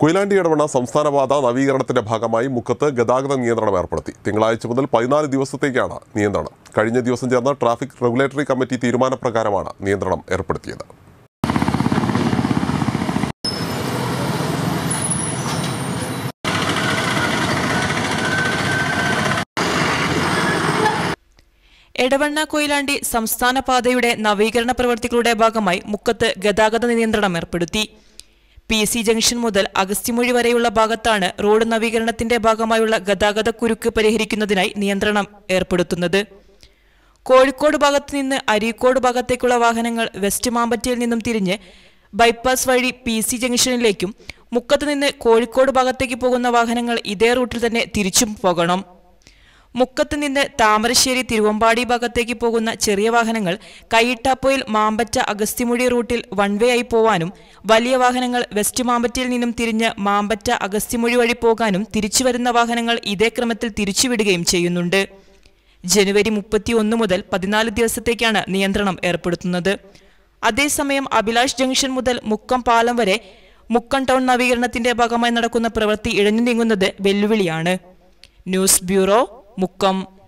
കൊയിലാണ്ടി ഇടവണ്ണ സംസ്ഥാനപാത നവീകരണത്തിന്റെ ഭാഗമായി മുക്കത്ത് ഗതാഗത നിയന്ത്രണം ഏർപ്പെടുത്തി തിങ്കളാഴ്ച മുതൽ പതിനാല് ദിവസത്തേക്കാണ് നിയന്ത്രണം കഴിഞ്ഞ ദിവസം ചേർന്ന ട്രാഫിക് റെഗുലേറ്ററി കമ്മിറ്റി തീരുമാനപ്രകാരമാണ് നിയന്ത്രണം ഏർപ്പെടുത്തിയത് എടവണ്ണ കൊയിലാണ്ടി സംസ്ഥാന പാതയുടെ നവീകരണ പ്രവൃത്തികളുടെ ഭാഗമായി മുക്കത്ത് ഗതാഗത നിയന്ത്രണം ഏർപ്പെടുത്തി പി സി ജംഗ്ഷൻ മുതൽ അഗസ്ത്യമൊഴി വരെയുള്ള ഭാഗത്താണ് റോഡ് നവീകരണത്തിന്റെ ഭാഗമായുള്ള ഗതാഗത കുരുക്ക് പരിഹരിക്കുന്നതിനായി നിയന്ത്രണം ഏർപ്പെടുത്തുന്നത് കോഴിക്കോട് ഭാഗത്ത് നിന്ന് അരീക്കോട് ഭാഗത്തേക്കുള്ള വാഹനങ്ങൾ വെസ്റ്റ് മാമ്പറ്റയിൽ നിന്നും തിരിഞ്ഞ് ബൈപ്പാസ് വഴി പി സി ജംഗ്ഷനിലേക്കും മുക്കത്ത് നിന്ന് കോഴിക്കോട് ഭാഗത്തേക്ക് പോകുന്ന വാഹനങ്ങൾ ഇതേ റൂട്ടിൽ തന്നെ തിരിച്ചും പോകണം മുക്കത്ത് നിന്ന് താമരശ്ശേരി തിരുവമ്പാടി ഭാഗത്തേക്ക് പോകുന്ന ചെറിയ വാഹനങ്ങൾ കൈയിട്ടാപ്പോയിൽ മാമ്പറ്റ അഗസ്ത്യമൊഴി റൂട്ടിൽ വൺ വേ ആയി പോവാനും വലിയ വാഹനങ്ങൾ വെസ്റ്റ് മാമ്പറ്റയിൽ നിന്നും തിരിഞ്ഞ് മാമ്പറ്റ അഗസ്ത്യമൊഴി വഴി പോകാനും തിരിച്ചു വരുന്ന വാഹനങ്ങൾ ഇതേ ക്രമത്തിൽ തിരിച്ചുവിടുകയും ചെയ്യുന്നുണ്ട് ജനുവരി മുപ്പത്തിയൊന്ന് മുതൽ പതിനാല് ദിവസത്തേക്കാണ് നിയന്ത്രണം ഏർപ്പെടുത്തുന്നത് അതേസമയം അഭിലാഷ് ജംഗ്ഷൻ മുതൽ മുക്കം പാലം വരെ മുക്കം ടൗൺ നവീകരണത്തിന്റെ ഭാഗമായി നടക്കുന്ന പ്രവൃത്തി ഇഴഞ്ഞു നീങ്ങുന്നത് വെല്ലുവിളിയാണ് ന്യൂസ് ബ്യൂറോ മുക്കം